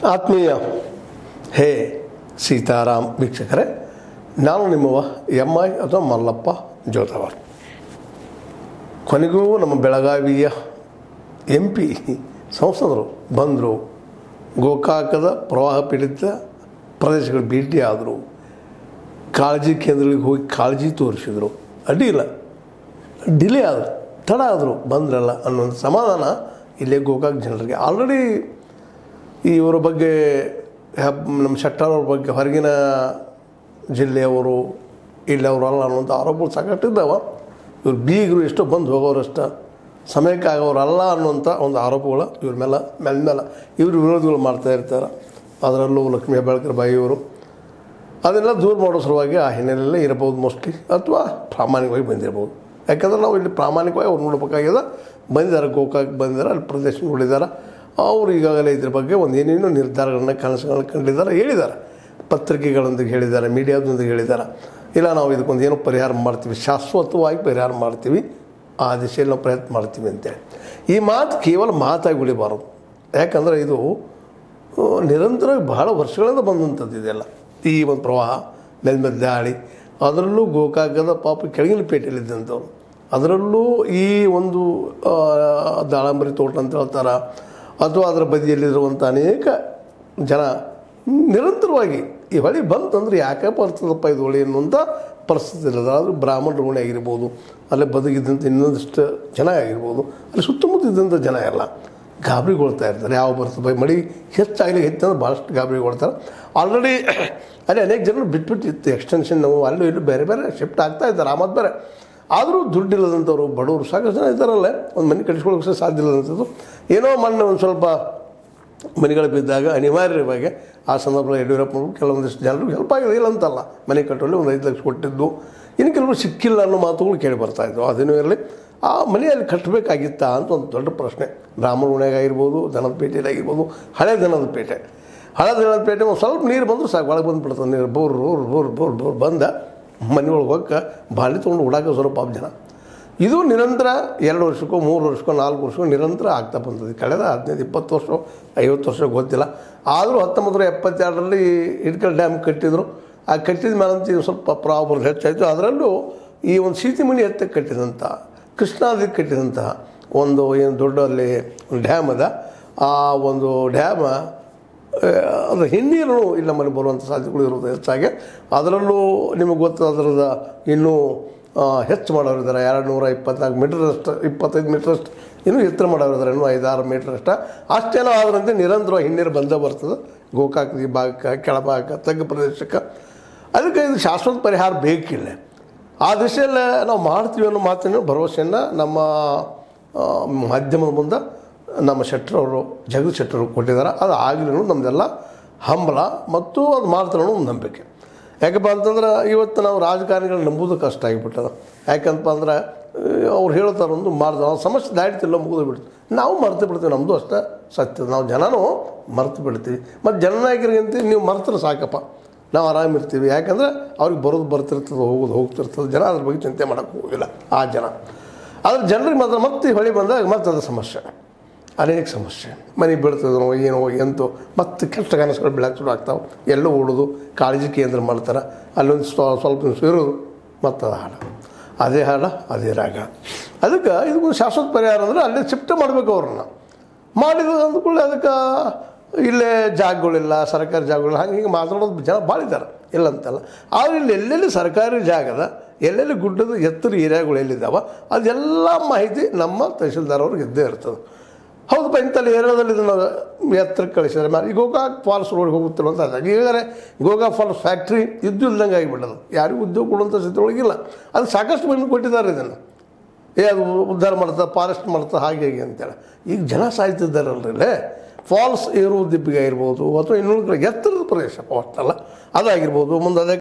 ಆತ್ಮೀಯ ಹೇ ಸೀತಾರಾಮ್ ವೀಕ್ಷಕರೇ ನಾನು ನಿಮ್ಮವ ಎಮ್ ಐ ಅಥವಾ ಮಲ್ಲಪ್ಪ ಜೋತವಾರ್ ಕೊನೆಗೂ ನಮ್ಮ ಬೆಳಗಾವಿಯ ಎಂ ಪಿ ಸಂಸದರು ಬಂದರು ಗೋಕಾಕದ ಪ್ರವಾಹ ಪೀಡಿತ ಪ್ರದೇಶಗಳು ಭೇಟಿ ಆದರು ಕಾಳಜಿ ಕೇಂದ್ರಗಳಿಗೆ ಹೋಗಿ ಕಾಳಜಿ ತೋರಿಸಿದರು ಅಡ್ಡಿ ಇಲ್ಲ ಡಿಲೇ ಆದರು ತಡ ಆದರು ಬಂದ್ರಲ್ಲ ಅನ್ನೋದು ಸಮಾಧಾನ ಇಲ್ಲೇ ಗೋಕಾಕ್ ಜನರಿಗೆ ಆಲ್ರೆಡಿ ಇವರ ಬಗ್ಗೆ ಹಬ್- ನಮ್ಮ ಶೆಟ್ಟರ್ ಅವ್ರ ಬಗ್ಗೆ ಹೊರಗಿನ ಜಿಲ್ಲೆಯವರು ಇಲ್ಲಿ ಅವರಲ್ಲ ಅನ್ನುವಂಥ ಆರೋಪಗಳು ಸಾಕಷ್ಟು ಇದ್ದಾವೆ ಇವ್ರು ಬೀಗರು ಎಷ್ಟೋ ಬಂದು ಹೋಗೋರಷ್ಟ ಸಮಯಕ್ಕೆ ಆಗೋರಲ್ಲ ಅನ್ನುವಂಥ ಒಂದು ಆರೋಪಗಳು ಇವ್ರ ಮೇಲೆ ಮೇಲೆ ಮೇಲೆ ಇವರು ವಿರೋಧಿಗಳು ಮಾಡ್ತಾ ಇರ್ತಾರೆ ಅದರಲ್ಲೂ ಲಕ್ಷ್ಮೀ ಹೆಬ್ಬಾಳ್ಕರ್ ಬಾಯಿ ಇವರು ಅದೆಲ್ಲ ದೂರ ಮಾಡೋ ಸಲುವಾಗಿ ಆ ಹಿನ್ನೆಲೆಯಲ್ಲೇ ಇರಬಹುದು ಮೋಸ್ಟ್ಲಿ ಅಥವಾ ಪ್ರಾಮಾಣಿಕವಾಗಿ ಬಂದಿರ್ಬೋದು ಯಾಕಂದ್ರೆ ನಾವು ಇಲ್ಲಿ ಪ್ರಾಮಾಣಿಕವಾಗಿ ಅವ್ರು ನೋಡ್ಬೇಕಾಗ್ಯದ ಬಂದಿದ್ದಾರೆ ಗೋಕಾಕ್ ಬಂದಿದ್ದಾರೆ ಅಲ್ಲಿ ಪ್ರದೇಶ ನೋಡಿದ್ದಾರೆ ಅವರು ಈಗಾಗಲೇ ಇದ್ರ ಬಗ್ಗೆ ಒಂದು ಏನೇನೋ ನಿರ್ಧಾರಗಳನ್ನ ಕನಸುಗಳನ್ನ ಕಂಡಿದ್ದಾರೆ ಹೇಳಿದ್ದಾರೆ ಪತ್ರಿಕೆಗಳೊಂದಿಗೆ ಹೇಳಿದ್ದಾರೆ ಮೀಡಿಯಾದೊಂದಿಗೆ ಹೇಳಿದ್ದಾರೆ ಇಲ್ಲ ನಾವು ಇದಕ್ಕೊಂದು ಏನೋ ಪರಿಹಾರ ಮಾಡ್ತೀವಿ ಶಾಶ್ವತವಾಗಿ ಪರಿಹಾರ ಮಾಡ್ತೀವಿ ಆ ದಿಶೆಯಲ್ಲಿ ನಾವು ಪ್ರಯತ್ನ ಮಾಡ್ತೀವಿ ಅಂತೇಳಿ ಈ ಮಾತು ಕೇವಲ ಮಾತಾಗಿ ಉಳಿಬಾರದು ಯಾಕಂದರೆ ಇದು ಆ, ನಿರಂತರವಾಗಿ ಬಹಳ ವರ್ಷಗಳಿಂದ ಬಂದಂಥದ್ದು ಇದೆಲ್ಲ ಈ ಒಂದು ಪ್ರವಾಹ ಮೇಲ್ಮೇಲೆ ದಾಳಿ ಅದರಲ್ಲೂ ಗೋಕಾಕದ ಪಾಪ ಕೆಳಗಿನ ಪೇಟೆಯಲ್ಲಿದ್ದಂಥವ್ರು ಅದರಲ್ಲೂ ಈ ಒಂದು ಆ, ದಾಳಂಬರಿ ತೋಟ ಅಂತ ಹೇಳ್ತಾರೆ ಅಥವಾ ಅದರ ಬದಿಯಲ್ಲಿರುವಂಥ ಅನೇಕ ಜನ ನಿರಂತರವಾಗಿ ಈ ಹೊಳಿ ಬಂತಂದ್ರೆ ಯಾಕೆ ಬರ್ತದಪ್ಪ ಇದು ಹೊಳಿ ಅನ್ನುವಂಥ ಪರಿಸ್ಥಿತಿ ಇರೋದು ಆದರೂ ಬ್ರಾಹ್ಮಣ ಋಣಿ ಆಗಿರ್ಬೋದು ಅಲ್ಲೇ ಬದುಕಿದ್ದಂಥ ಇನ್ನೊಂದಿಷ್ಟು ಜನ ಆಗಿರ್ಬೋದು ಅಲ್ಲಿ ಸುತ್ತಮುತ್ತ ಇದ್ದಂಥ ಜನ ಎಲ್ಲ ಗಾಬರಿಗೊಳ್ತಾ ಇರ್ತಾರೆ ಯಾವ ಬರ್ತದೆ ಬೈ ಮಳೆ ಹೆಚ್ಚಾಗಲಿ ಹೆಚ್ಚಂದ್ರೆ ಭಾಳಷ್ಟು ಗಾಬರಿಗೊಳ್ತಾರೆ ಆಲ್ರೆಡಿ ಅಲ್ಲಿ ಅನೇಕ ಜನರು ಬಿಟ್ಬಿಟ್ಟಿತ್ತು ಎಕ್ಸ್ಟೆನ್ಷನ್ ನಾವು ಅಲ್ಲೂ ಇಲ್ಲೂ ಬೇರೆ ಬೇರೆ ಶಿಫ್ಟ್ ಆಗ್ತಾ ಇದ್ದಾರೆ ಆ ಮತ್ತು ಬೇರೆ ಆದರೂ ದುಡ್ಡಿಲ್ಲದಂಥವ್ರು ಬಡವರು ಸಾಕಷ್ಟು ಜನ ಇದ್ದಾರಲ್ಲ ಒಂದು ಮನೆ ಕಟ್ಟಿಸ್ಕೊಳ್ಳೋಕೆ ಸಹ ಸಾಧ್ಯ ಇಲ್ಲದಂಥದ್ದು ಏನೋ ಮೊನ್ನೆ ಒಂದು ಸ್ವಲ್ಪ ಮನೆಗಳು ಬಿದ್ದಾಗ ಅನಿವಾರ್ಯವಾಗಿ ಆ ಸಂದರ್ಭದಲ್ಲಿ ಯಡಿಯೂರಪ್ಪನವರು ಕೆಲವೊಂದಿಷ್ಟು ಜನರು ಹೆಲ್ಪ್ ಆಗಿದೆ ಇಲ್ಲ ಅಂತಲ್ಲ ಮನೆ ಕಟ್ಟುವಲ್ಲಿ ಒಂದು ಐದು ಲಕ್ಷ ಕೊಟ್ಟಿದ್ದು ಇನ್ನು ಕೆಲವರು ಸಿಕ್ಕಿಲ್ಲ ಅನ್ನೋ ಮಾತುಗಳು ಕೇಳಿ ಬರ್ತಾ ಇದ್ವು ಅದೇನೂ ಇರಲಿ ಆ ಮನೆಯಲ್ಲಿ ಕಟ್ಟಬೇಕಾಗಿತ್ತಾ ಅಂತ ಒಂದು ದೊಡ್ಡ ಪ್ರಶ್ನೆ ಬ್ರಾಹ್ಮಣ ಉಣೆಗಾಗಿರ್ಬೋದು ದನದ ಪೇಟೆಯಾಗಿರ್ಬೋದು ಹಳೆ ದನದ ಪೇಟೆ ಹಳೆ ದನದ ಪೇಟೆ ಒಂದು ಸ್ವಲ್ಪ ನೀರು ಬಂದರೂ ಸಾಕು ಒಳಗೆ ಬಂದುಬಿಡ್ತದೆ ನೀರು bore bore bore bore bore ಬಂದ ಮನೆಯೊಳಗೆ ಹೋಗಕ್ಕೆ ಬಾಳಿ ತೊಗೊಂಡು ಹುಡಾಕ ಸ್ವಲ್ಪ ಪಾಪ ಜನ ಇದು ನಿರಂತರ ಎರಡು ವರ್ಷಕ್ಕೋ ಮೂರು ವರ್ಷಕ್ಕೋ ನಾಲ್ಕು ವರ್ಷಕ್ಕೋ ನಿರಂತರ ಆಗ್ತಾ ಬಂದದ್ದು ಕಳೆದ ಹದಿನೈದು ಇಪ್ಪತ್ತು ವರ್ಷ ಐವತ್ತು ವರ್ಷ ಗೊತ್ತಿಲ್ಲ ಆದರೂ ಹತ್ತೊಂಬತ್ತು ನೂರ ಎಪ್ಪತ್ತೆರಡರಲ್ಲಿ ಇಡ್ಕಲ್ ಡ್ಯಾಮ್ ಕಟ್ಟಿದ್ರು ಆ ಕಟ್ಟಿದ ಮೇಲಂತ ಇದು ಸ್ವಲ್ಪ ಪ್ರಾಬ್ಲಮ್ ಹೆಚ್ಚಾಯಿತು ಅದರಲ್ಲೂ ಈ ಒಂದು ಸೀತಿಮಣಿ ಎತ್ತಕ್ಕೆ ಕಟ್ಟಿದಂಥ ಕೃಷ್ಣಾದಿಗೆ ಕಟ್ಟಿದಂಥ ಒಂದು ಏನು ದೊಡ್ಡ ಅಲ್ಲಿ ಒಂದು ಡ್ಯಾಮ್ ಅದ ಆ ಒಂದು ಡ್ಯಾಮ ಅದು ಹಿನ್ನೀರು ಇಲ್ಲಿ ನಮ್ಮಲ್ಲಿ ಬರುವಂಥ ಸಾಧ್ಯತೆಗಳು ಇರೋದು ಹೆಚ್ಚಾಗಿ ಅದರಲ್ಲೂ ನಿಮಗೆ ಗೊತ್ತು ಅದರದ ಇನ್ನೂ ಆ, ಹೆಚ್ಚು ಮಾಡೋರಿದ್ದಾರೆ ಎರಡು ನೂರ ಇಪ್ಪತ್ನಾಲ್ಕು ಮೀಟ್ರಷ್ಟು ಇಪ್ಪತ್ತೈದು ಮೀಟ್ರಷ್ಟು ಇನ್ನೂ ಎತ್ತರ ಮಾಡೋರಿದ್ದಾರೆ ಇನ್ನೂ ಐದಾರು ಮೀಟ್ರಷ್ಟ ಅಷ್ಟೇನೋ ಆದ್ರಂತೆ ನಿರಂತರವಾಗಿ ಹಿನ್ನೀರು ಬಂದೇ ಬರ್ತದೆ ಗೋಕಾಕ್ ಈ ಭಾಗಕ್ಕೆ ಕೆಳಭಾಗಕ್ಕೆ ತಗ್ಗು ಪ್ರದೇಶಕ್ಕೆ ಅದಕ್ಕೆ ಇದು ಶಾಶ್ವತ ಪರಿಹಾರ ಬೇಕಿಲ್ಲ ಆ ದಿಶೆಯಲ್ಲೇ ನಾವು ಮಾಡ್ತೀವಿ ಅನ್ನೋ ಮಾತಿನ ಭರವಸೆಯನ್ನು ನಮ್ಮ ಆ, ಮಾಧ್ಯಮದ ಮುಂದೆ ನಮ್ಮ ಶೆಟ್ಟರವರು ಜಗತ್ ಶೆಟ್ಟರು ಕೊಟ್ಟಿದ್ದಾರೆ ಅದು ಆಗಲಿ ನಮ್ಮದೆಲ್ಲ ಹಂಬಲ ಮತ್ತು ಅದು ಮಾಡ್ತಾರೆ ಅನ್ನೋ ಒಂದು ನಂಬಿಕೆ ಯಾಕಪ್ಪ ಅಂತಂದ್ರೆ ಇವತ್ತು ನಾವು ರಾಜಕಾರಣಿಗಳನ್ನ ನಂಬೋದು ಕಷ್ಟ ಆಗಿಬಿಟ್ಟದ ಯಾಕಂತಪ್ಪ ಅಂದ್ರೆ ಅವ್ರು ಹೇಳ್ತಾರೆ ಒಂದು ಮಾಡ್ತಾರೆ ನಾವು ಸಮಸ್ಯೆ ದಾಡ್ತಿಲ್ಲ ಮುಗಿದು ಬಿಡ್ತೀವಿ ನಾವು ಮರ್ತು ಬಿಡ್ತೀವಿ ನಮ್ಮದು ಅಷ್ಟೇ ಸತ್ಯ ನಾವು ಜನನೂ ಮರ್ತು ಬಿಡ್ತೀವಿ ಮತ್ತು ಜನನಾಯಕರಿಗಂತ ನೀವು ಮರ್ತರೆ ಸಾಕಪ್ಪ ನಾವು ಆರಾಮಿರ್ತೀವಿ ಯಾಕಂದ್ರೆ ಅವ್ರಿಗೆ ಬರೋದು ಬರ್ತಿರ್ತದೆ ಹೋಗೋದು ಹೋಗ್ತಿರ್ತದೆ ಜನ ಅದ್ರ ಬಗ್ಗೆ ಚಿಂತೆ ಮಾಡೋಕ್ಕೆ ಹೋಗಿಲ್ಲ ಆ ಜನ ಆದ್ರೆ ಜನರಿಗೆ ಮಾತ್ರ ಮತ್ತೆ ಈ ಹೊಳಿ ಬಂದಾಗ ಮತ್ತೆ ಅದು ಸಮಸ್ಯೆ ಅನೇಕ ಸಮಸ್ಯೆ ಮನೆ ಬೀಳ್ತದೋ ಏನೋ ಎಂತೋ ಮತ್ತೆ ಕೆಟ್ಟ ಕನಸುಗಳು ಬೆಳಕು ಶುರು ಆಗ್ತಾವೆ ಎಲ್ಲೋ ಓಡೋದು ಕಾಳಜಿ ಕೇಂದ್ರ ಮಾಡ್ತಾರೆ ಅಲ್ಲೊಂದು ಸ್ವ- ಸ್ವಲ್ಪ ದಿವಸ ಇರೋದು ಮತ್ತು ಅದು ಹಾಡ ಅದೇ ಹಾಡ ಅದೇ ರಾಗ ಅದಕ್ಕೆ ಇದಕ್ಕೊಂದು ಶಾಶ್ವತ ಪರಿಹಾರ ಅಂದರೆ ಅಲ್ಲೇ ಶಿಫ್ಟ್ ಮಾಡಬೇಕು ಅವ್ರನ್ನ ಮಾಡಿದ ಅಂದ್ಕೊಳ್ಳಿ ಅದಕ್ಕೆ ಇಲ್ಲೇ ಜಾಗಗಳಿಲ್ಲ ಸರ್ಕಾರಿ ಜಾಗಗಳಿಲ್ಲ ಹಂಗೆ ಹಿಂಗೆ ಮಾತಾಡೋದು ಜನ ಭಾಳ ಇದ್ದಾರೆ ಇಲ್ಲ ಅಂತಲ್ಲ ಆದರೆ ಇಲ್ಲಿ ಎಲ್ಲೆಲ್ಲಿ ಸರ್ಕಾರಿ ಜಾಗದ ಎಲ್ಲೆಲ್ಲಿ ಗುಡ್ಡದ ಎತ್ತರ ಏರಿಯಾಗಳು ಎಲ್ಲಿದ್ದಾವೆ ಅದೆಲ್ಲ ಮಾಹಿತಿ ನಮ್ಮ ತಹಶೀಲ್ದಾರ್ ಅವ್ರಿಗೆ ಇದ್ದೇ ಇರ್ತದೆ ಹೌದಪ್ಪ ಇಂಥಲ್ಲಿ ಏರಿಯಾದಲ್ಲಿ ಇದನ್ನು ಎತ್ತರಕ್ಕೆ ಕಳಿಸಿದ್ರೆ ಮ್ಯಾಲೆ ಈ ಗೋಕಾಕ್ ಫಾಲ್ಸ್ ರೋಡ್ ಹೋಗುತ್ತಿಲ್ಲ ಅಂತ ಅದಾಗ ಈಗಾಗಲೇ ಗೋಕಾಕ್ ಫಾಲ್ಸ್ ಫ್ಯಾಕ್ಟ್ರಿ ಇದ್ದು ಇಲ್ದಂಗೆ ಆಗಿಬಿಡೋದು ಯಾರಿಗೂ ಉದ್ಯೋಗ ಕೊಡುವಂಥ ಸ್ಥಿತಿ ಒಳಗಿಲ್ಲ ಅದು ಸಾಕಷ್ಟು ಮಂದಿ ಕೊಟ್ಟಿದ್ದಾರೆ ಇದನ್ನು ಏ ಅದು ಉದ್ಧಾರ ಮಾಡ್ತಾ ಫಾರೆಸ್ಟ್ ಮಾಡ್ತಾ ಹಾಗೆ ಹೀಗೆ ಅಂತೇಳಿ ಈಗ ಜನ ಸಾಯ್ತಿದ್ದಾರಲ್ರಿ ಫಾಲ್ಸ್ ಏರು ದಿಬ್ಬಿಗೆ ಇರ್ಬೋದು ಅಥವಾ ಇನ್ನೊಂದು ಕಡೆ ಎತ್ತರದ ಪ್ರದೇಶ ಅಷ್ಟಲ್ಲ ಅದಾಗಿರ್ಬೋದು ಮುಂದೆ ಅದೇ